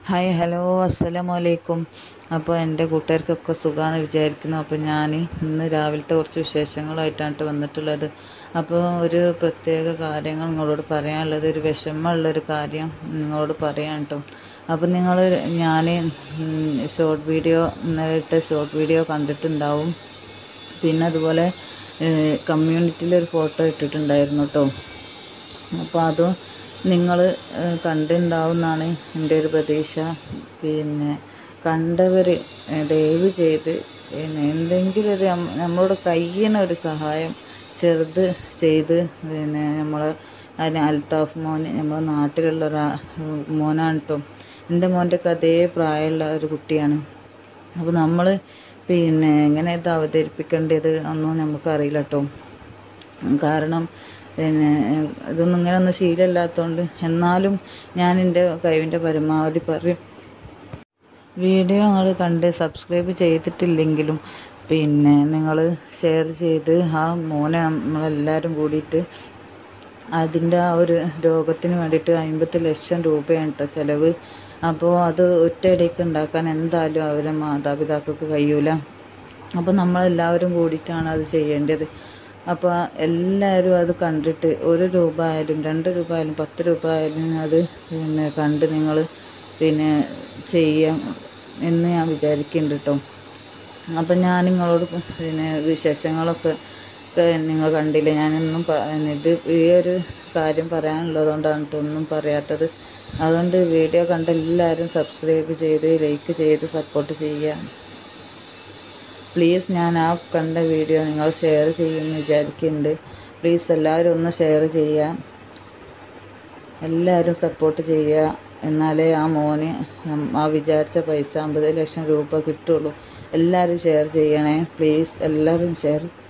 hi hello അസ്സലാമു അലൈക്കും അപ്പോൾ എൻ്റെ കൂട്ടുകാർക്കൊക്കെ സുഖമാണെന്ന് വിചാരിക്കുന്നു അപ്പോൾ ഞാൻ ഇന്ന് രാവിലത്തെ കുറച്ച് വിശേഷങ്ങളായിട്ടാണ് ട്ടോ വന്നിട്ടുള്ളത് അപ്പോൾ ഒരു പ്രത്യേക കാര്യങ്ങൾ നിങ്ങളോട് പറയാനുള്ളത് ഒരു വിഷമമുള്ളൊരു കാര്യം നിങ്ങളോട് പറയാൻ കേട്ടോ അപ്പോൾ നിങ്ങൾ ഞാൻ ഷോർട്ട് വീഡിയോ ഇന്നലെ ഇട്ട ഷോർട്ട് വീഡിയോ കണ്ടിട്ടുണ്ടാവും പിന്നെ അതുപോലെ കമ്മ്യൂണിറ്റിയിലൊരു ഫോട്ടോ ഇട്ടിട്ടുണ്ടായിരുന്നു കേട്ടോ അപ്പോൾ അതും നിങ്ങൾ കണ്ടിട്ടുണ്ടാവുമെന്നാണ് എൻ്റെ ഒരു പ്രതീക്ഷ പിന്നെ കണ്ടവർ ദയവ് ചെയ്ത് പിന്നെ എന്തെങ്കിലും ഒരു നമ്മ- നമ്മളോട് കഴിയുന്ന ഒരു സഹായം ചെറുത് ചെയ്ത് പിന്നെ നമ്മൾ അതിന് അൽത്താഫ് മോൻ നമ്മുടെ നാട്ടിലുള്ള ഒരു മോനാണ് കേട്ടോ എൻ്റെ മോൻ്റെയൊക്കെ അതേ പ്രായമുള്ള ഒരു കുട്ടിയാണ് അപ്പോൾ നമ്മൾ പിന്നെ എങ്ങനെ ഇത് അവതരിപ്പിക്കേണ്ടത് ഒന്നും നമുക്കറിയില്ല കേട്ടോ കാരണം പിന്നെ ഇതൊന്നും ഇങ്ങനെ ഒന്നും ശീലമില്ലാത്തതുകൊണ്ട് എന്നാലും ഞാൻ എൻ്റെ കഴിവിൻ്റെ പരമാവധി പറയും വീഡിയോ നിങ്ങൾ കണ്ട് സബ്സ്ക്രൈബ് ചെയ്തിട്ടില്ലെങ്കിലും പിന്നെ നിങ്ങൾ ഷെയർ ചെയ്ത് ആ മോനെ നമ്മളെല്ലാവരും കൂടിയിട്ട് അതിൻ്റെ ആ ഒരു രോഗത്തിന് വേണ്ടിയിട്ട് അമ്പത്തി ലക്ഷം രൂപയാണ് കേട്ടോ ചിലവ് അപ്പോൾ അത് ഒറ്റയടിക്ക് ഉണ്ടാക്കാൻ എന്തായാലും അവരെ മാതാപിതാക്കൾക്ക് കഴിയൂല അപ്പോൾ നമ്മളെല്ലാവരും കൂടിയിട്ടാണ് അത് ചെയ്യേണ്ടത് അപ്പോൾ എല്ലാവരും അത് കണ്ടിട്ട് ഒരു രൂപ ആയാലും രണ്ട് രൂപ ആയാലും പത്ത് രൂപ ആയാലും അത് പിന്നെ കണ്ട് നിങ്ങൾ പിന്നെ ചെയ്യാം എന്ന് ഞാൻ വിചാരിക്കുന്നുണ്ട് കേട്ടോ അപ്പം ഞാൻ നിങ്ങളോട് പിന്നെ വിശേഷങ്ങളൊക്കെ ഒക്കെ നിങ്ങൾ കണ്ടില്ലേ ഞാനൊന്നും പ- ഇത് ഈ ഒരു കാര്യം പറയാനുള്ളതുകൊണ്ടാണ് കേട്ടോ ഒന്നും പറയാത്തത് അതുകൊണ്ട് വീഡിയോ കണ്ട എല്ലാവരും സബ്സ്ക്രൈബ് ചെയ്ത് ലൈക്ക് ചെയ്ത് സപ്പോർട്ട് ചെയ്യുക പ്ലീസ് ഞാൻ ആ കണ്ട വീഡിയോ നിങ്ങൾ ഷെയർ ചെയ്യുമെന്ന് വിചാരിക്കുന്നുണ്ട് പ്ലീസ് എല്ലാവരും ഒന്ന് ഷെയർ ചെയ്യുക എല്ലാവരും സപ്പോർട്ട് ചെയ്യുക എന്നാലേ ആ മോന് നം- ആ വിചാരിച്ച പൈസ അമ്പത് ലക്ഷം രൂപ കിട്ടുള്ളൂ എല്ലാവരും ഷെയർ ചെയ്യണേ പ്ലീസ് എല്ലാവരും ഷെയർ